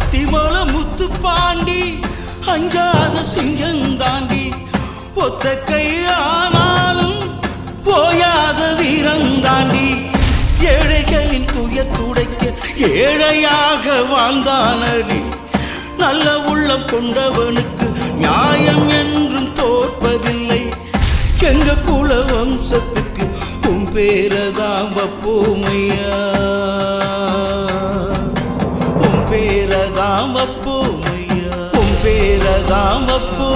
அத்திமல முத்து பாண்டி அஞ்சாத சிங்கந்தாண்டி ஒத்த கை ஆனாலும் போயாத வீரந்தாண்டி ஏழைகளின் துயர் துடைக்க ஏழையாக வாழ்ந்தானடி நல்ல உள்ளம் கொண்டவனுக்கு நியாயம் என்றும் தோற்பதில்லை எங்க குல வம்சத்துக்கு உன் பேரதாம் வப்போமையா உன் பேரதாம் வப்போமையா உன் பேரதாம் வப்போ